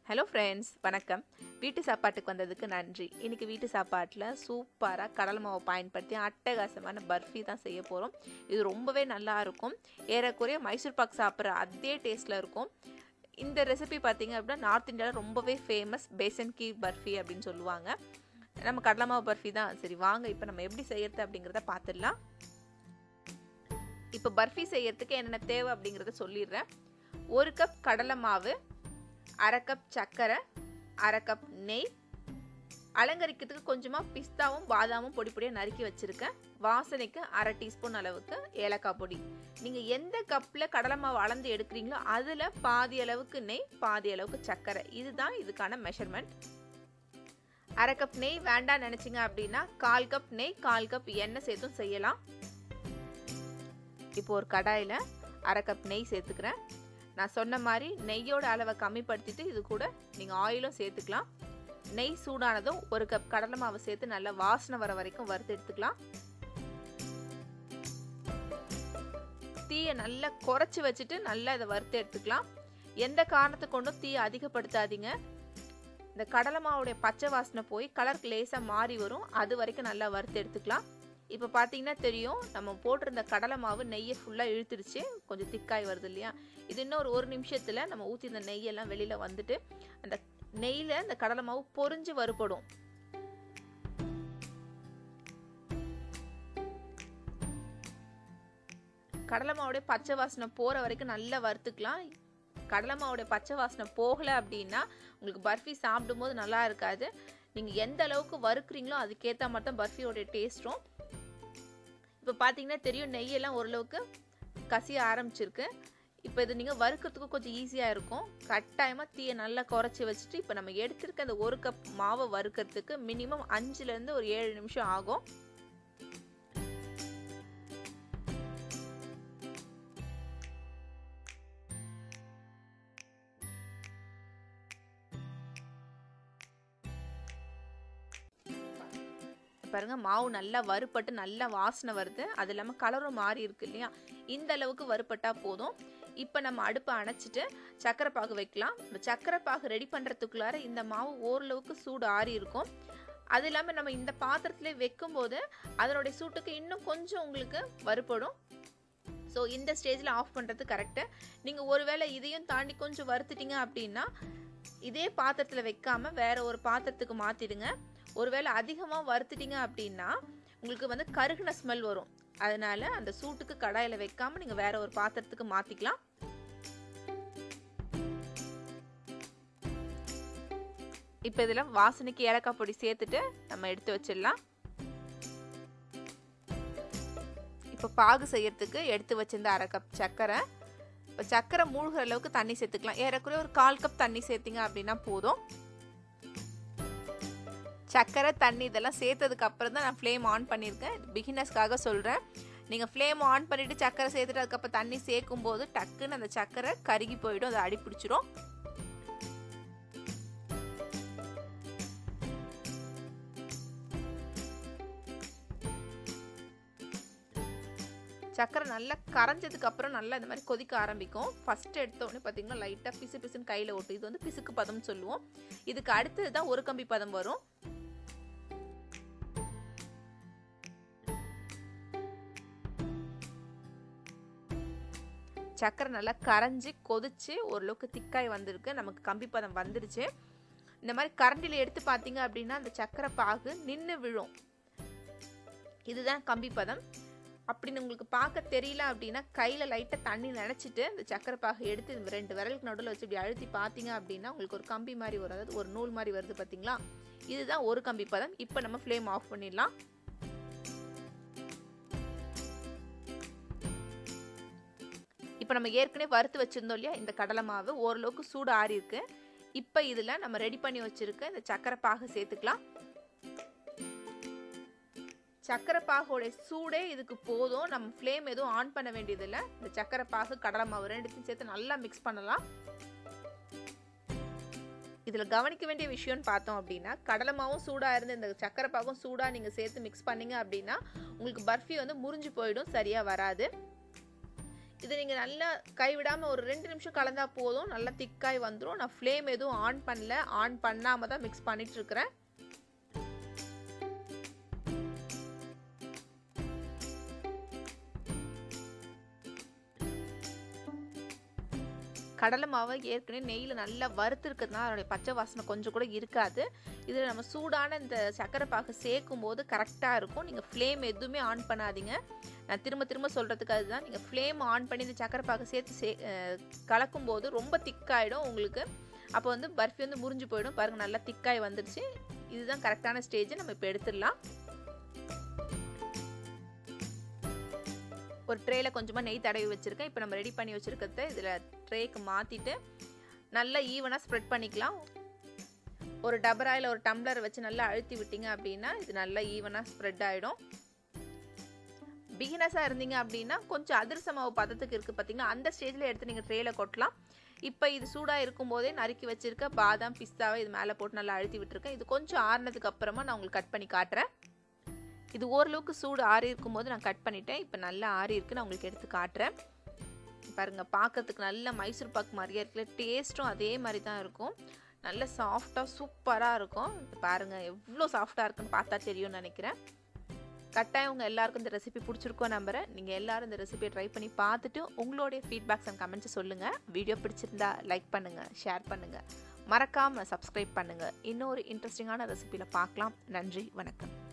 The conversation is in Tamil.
ஹலோ ஃப்ரெண்ட்ஸ் வணக்கம் வீட்டு சாப்பாட்டுக்கு வந்ததுக்கு நன்றி இன்றைக்கி வீட்டு சாப்பாட்டில் சூப்பராக கடலை மாவை பயன்படுத்தி அட்டகாசமான பர்ஃபி தான் செய்ய போகிறோம் இது ரொம்பவே நல்லா இருக்கும் ஏறக்குறைய மைசூர் பாக் சாப்பிட்ற அதே டேஸ்ட்டில் இருக்கும் இந்த ரெசிபி பார்த்தீங்க அப்படின்னா நார்த் இந்தியாவில் ரொம்பவே ஃபேமஸ் பேசன் கீ பர்ஃபி அப்படின்னு சொல்லுவாங்க நம்ம கடலை மாவு பர்ஃபி தான் சரி வாங்க இப்போ நம்ம எப்படி செய்யறது அப்படிங்கிறத பார்த்துடலாம் இப்போ பர்ஃபி செய்யறதுக்கு என்னென்ன தேவை அப்படிங்கிறத சொல்லிடுறேன் ஒரு கப் கடலை மாவு அரை கப் சர்க்கரை அரை கப் நெய் அலங்கரிக்கிறதுக்கு கொஞ்சமாக பிஸ்தாவும் பாதாமும் பொடி பொடியாக நறுக்கி வச்சுருக்கேன் வாசனைக்கு அரை டீஸ்பூன் அளவுக்கு ஏலக்காய் பொடி நீங்கள் எந்த கப்பில் கடலை மாவு அளந்து எடுக்கிறீங்களோ அதில் பாதி அளவுக்கு நெய் பாதி அளவுக்கு சர்க்கரை இதுதான் இதுக்கான மெஷர்மெண்ட் அரை கப் நெய் வேண்டாம் நினச்சிங்க அப்படின்னா கால் கப் நெய் கால் கப் எண்ணெய் சேர்த்தும் செய்யலாம் இப்போ ஒரு கடாயில் அரை கப் நெய் சேர்த்துக்கிறேன் நான் சொன்ன மாதிரி நெய்யோட அளவை கம்மிப்படுத்திட்டு இது கூட நீங்கள் ஆயிலும் சேர்த்துக்கலாம் நெய் சூடானதும் ஒரு கப் கடலை மாவு சேர்த்து நல்லா வாசனை வர வரைக்கும் வறுத்து எடுத்துக்கலாம் தீயை நல்லா குறைச்சி வச்சுட்டு நல்லா இதை வறுத்து எடுத்துக்கலாம் எந்த காரணத்தை கொண்டும் தீயை அதிகப்படுத்தாதீங்க இந்த கடலை மாவுடைய பச்சை வாசனை போய் கலர் லேசாக மாறி வரும் அது வரைக்கும் நல்லா வறுத்து எடுத்துக்கலாம் இப்போ பார்த்தீங்கன்னா தெரியும் நம்ம போட்டிருந்த கடலை மாவு நெய்யை ஃபுல்லாக இழுத்துடுச்சு கொஞ்சம் திக்காய் வருது இல்லையா இது இன்னும் ஒரு ஒரு நிமிஷத்தில் நம்ம ஊற்றி இந்த நெய்யெல்லாம் வெளியில் வந்துட்டு அந்த நெய்யில் இந்த கடலை மாவு பொறிஞ்சு வறுபடும் கடலை மாவுடைய பச்சை வாசனை போகிற வரைக்கும் நல்லா வறுத்துக்கலாம் கடலை மாவுடைய பச்சை வாசனை போகலை அப்படின்னா உங்களுக்கு பர்ஃபி சாப்பிடும்போது நல்லா இருக்காது நீங்கள் எந்த அளவுக்கு வறுக்குறீங்களோ அதுக்கேற்ற மாதிரி தான் பர்ஃபியோடைய டேஸ்ட்டும் இப்போ பார்த்தீங்கன்னா தெரியும் நெய்யெல்லாம் ஓரளவுக்கு கசிய ஆரம்பிச்சிருக்கு இப்போ இது நீங்கள் வறுக்கிறதுக்கு கொஞ்சம் ஈஸியாக இருக்கும் கட்டாயமாக தீயை நல்லா குறைச்சி வச்சுட்டு இப்போ நம்ம எடுத்திருக்க அந்த ஒரு கப் மாவை வறுக்கிறதுக்கு மினிமம் அஞ்சுலேருந்து ஒரு ஏழு நிமிஷம் ஆகும் பாருங்க மாவு நல்லா வறுப்பட்டு நல்லா வாசனை வருது அது இல்லாமல் கலரும் மாறி இருக்கு இல்லையா இந்த அளவுக்கு வறுப்பட்டா போதும் இப்போ நம்ம அடுப்பை அணைச்சிட்டு சக்கரை பாகு வைக்கலாம் இந்த சக்கரை பாகு ரெடி பண்ணுறதுக்குள்ளார இந்த மாவு ஓரளவுக்கு சூடு ஆறி இருக்கும் அது இல்லாமல் நம்ம இந்த பாத்திரத்துல வைக்கும்போது அதனுடைய சூட்டுக்கு இன்னும் கொஞ்சம் உங்களுக்கு வறுப்படும் ஸோ இந்த ஸ்டேஜில் ஆஃப் பண்ணுறது கரெக்டு நீங்கள் ஒருவேளை இதையும் தாண்டி கொஞ்சம் வறுத்துட்டீங்க அப்படின்னா இதே பாத்திரத்தில் வைக்காமல் வேற ஒரு பாத்திரத்துக்கு மாற்றிடுங்க ஒருவேளை அதிகமாக வறுத்துட்டீங்க அப்படின்னா உங்களுக்கு வந்து கருகின ஸ்மெல் வரும் அதனால அந்த சூட்டுக்கு கடாயில் வைக்காம நீங்கள் வேற ஒரு பாத்திரத்துக்கு மாற்றிக்கலாம் இப்போ இதில் வாசனைக்கு ஏலக்காய் பொடி சேர்த்துட்டு நம்ம எடுத்து வச்சிடலாம் இப்போ பாகு செய்யறதுக்கு எடுத்து வச்சிருந்த அரை கப் சர்க்கரை இப்போ சர்க்கரை மூழ்கிற அளவுக்கு தண்ணி சேர்த்துக்கலாம் ஏறக்குறைய ஒரு கால் கப் தண்ணி சேர்த்திங்க அப்படின்னா போதும் சர்க்கரை தண்ணி இதெல்லாம் சேர்த்ததுக்கு அப்புறம் தான் நான் ஃப்ளேம் ஆன் பண்ணியிருக்கேன் பிகினர்ஸ்க்காக சொல்கிறேன் நீங்கள் ஃப்ளேம் ஆன் பண்ணிவிட்டு சர்க்கரை சேர்த்துட்டு அதுக்கப்புறம் தண்ணி சேர்க்கும் போது டக்குன்னு அந்த சர்க்கரை கருகி போயிடும் அதை அடி பிடிச்சிரும் சக்கரை நல்லா கரைஞ்சதுக்கு அப்புறம் நல்லா இந்த மாதிரி கொதிக்க ஆரம்பிக்கும் ஃபர்ஸ்ட் எடுத்த உடனே பார்த்தீங்கன்னா லைட்டாக பிசு பிசுன்னு கையில் ஓட்டு இது வந்து பிசுக்கு பதம் சொல்லுவோம் இதுக்கு அடுத்தது தான் ஒரு கம்பி பதம் வரும் சக்கரை நல்லா கரைஞ்சி கொதிச்சு ஓரளவுக்கு திக்காய் வந்திருக்கு நமக்கு கம்பி பதம் வந்துடுச்சு இந்த மாதிரி கரண்டியில் எடுத்து பார்த்தீங்க அப்படின்னா அந்த சக்கரை பாகு நின்று விழும் இதுதான் கம்பி பதம் அப்படின்னு உங்களுக்கு பார்க்க தெரியல அப்படின்னா கையில் லைட்டாக தண்ணி நினச்சிட்டு இந்த சக்கரை பாகு எடுத்து இந்த ரெண்டு விரலுக்கு நடுவில் வச்சு இப்படி அழுத்தி பார்த்தீங்க அப்படின்னா உங்களுக்கு ஒரு கம்பி மாதிரி வரும் அதாவது ஒரு நூல் மாதிரி வருது பார்த்தீங்களா இதுதான் ஒரு கம்பி பதம் இப்போ நம்ம ஃப்ளேம் ஆஃப் பண்ணிடலாம் இப்போ நம்ம ஏற்கனவே வறுத்து வச்சுருந்தோம் இல்லையா இந்த கடலை மாவு ஓரளவுக்கு சூடு ஆறி இருக்கு இப்போ இதில் நம்ம ரெடி பண்ணி வச்சுருக்க இந்த சக்கரை பாகு சேர்த்துக்கலாம் சக்கரை பாகோட சூடே இதுக்கு போதும் நம்ம ஃப்ளேம் எதுவும் ஆன் பண்ண வேண்டியதில்லை இந்த சக்கரை பாகு கடலை மாவு ரெண்டுத்தையும் சேர்த்து நல்லா மிக்ஸ் பண்ணலாம் இதில் கவனிக்க வேண்டிய விஷயம்னு பார்த்தோம் அப்படின்னா கடலை மாவும் சூடாக இருந்து இந்த சக்கரை பாகும் சூடாக நீங்கள் சேர்த்து மிக்ஸ் பண்ணீங்க அப்படின்னா உங்களுக்கு பர்ஃபி வந்து முறிஞ்சு போயிடும் சரியாக வராது இது நீங்கள் நல்லா கைவிடாமல் ஒரு ரெண்டு நிமிஷம் கலந்தா போதும் நல்லா திக்காய் வந்துடும் நான் ஃப்ளேம் எதுவும் ஆன் பண்ணல ஆன் பண்ணாமல் தான் மிக்ஸ் பண்ணிட்டு இருக்கிறேன் கடலை மாவை ஏற்கனவே நெய்யில் நல்லா வறுத்துருக்கிறதுனால அதனுடைய பச்சை வாசனை கொஞ்சம் கூட இருக்காது இதில் நம்ம சூடான இந்த சர்க்கரை பாகு சேர்க்கும் போது கரெக்டாக இருக்கும் நீங்கள் ஃப்ளேம் எதுவுமே ஆன் பண்ணாதீங்க நான் திரும்ப திரும்ப சொல்கிறதுக்கு அதுதான் நீங்கள் ஃப்ளேம் ஆன் பண்ணி இந்த சர்க்கரை பாகு சேர்த்து சே கலக்கும் போது ரொம்ப திக்காயிடும் உங்களுக்கு அப்போ வந்து பர்ஃபி வந்து முறிஞ்சு போயிடும் பாருங்கள் நல்லா திக்காய் வந்துடுச்சு இதுதான் கரெக்டான ஸ்டேஜ் நம்ம இப்போ எடுத்துடலாம் ஒரு ட்ரேயில் கொஞ்சமாக நெய் தடவி வச்சுருக்கேன் இப்போ நம்ம ரெடி பண்ணி வச்சுருக்கிறத இதில் ட்ரேக்கு மாற்றிட்டு நல்லா ஈவனாக ஸ்ப்ரெட் பண்ணிக்கலாம் ஒரு டபராயில் ஒரு டம்ளர் வச்சு நல்லா அழுத்தி விட்டீங்க அப்படின்னா இது நல்லா ஈவனாக ஸ்ப்ரெட் ஆகிடும் பிகினஸாக இருந்தீங்க அப்படின்னா கொஞ்சம் அதிரச மாவு பதத்துக்கு இருக்குது பார்த்தீங்கன்னா அந்த ஸ்டேஜில் எடுத்து நீங்கள் ட்ரேயில் கொட்டலாம் இப்போ இது சூடாக இருக்கும் போதே நறுக்கி வச்சுருக்க பாதாம் பிஸ்தாவை இது மேலே போட்டு நல்லா அழுத்தி விட்டுருக்கேன் இது கொஞ்சம் ஆறுனதுக்கு அப்புறமா நான் உங்களுக்கு கட் பண்ணி காட்டுறேன் இது ஓரளவுக்கு சூடு ஆறி இருக்கும் போது நான் கட் பண்ணிட்டேன் இப்போ நல்லா ஆறி இருக்கு நான் உங்களுக்கு எடுத்து காட்டுறேன் பாருங்கள் பார்க்கறதுக்கு நல்ல மைசூர் பாக் மாதிரியே இருக்குல்ல டேஸ்ட்டும் அதே மாதிரி தான் இருக்கும் நல்ல சாஃப்டாக சூப்பராக இருக்கும் பாருங்கள் எவ்வளோ சாஃப்டாக இருக்குன்னு பார்த்தா தெரியும்னு நினைக்கிறேன் கட்டாயம் உங்கள் எல்லாருக்கும் இந்த ரெசிபி பிடிச்சிருக்கோம் நம்புறேன் நீங்கள் எல்லாரும் இந்த ரெசிபியை ட்ரை பண்ணி பார்த்துட்டு உங்களுடைய ஃபீட்பேக்ஸ் அண்ட் கமெண்ட்ஸ் சொல்லுங்கள் வீடியோ பிடிச்சிருந்தா லைக் பண்ணுங்கள் ஷேர் பண்ணுங்கள் மறக்காமல் சப்ஸ்கிரைப் பண்ணுங்கள் இன்னொரு இன்ட்ரெஸ்டிங்கான ரெசிபியில் பார்க்கலாம் நன்றி வணக்கம்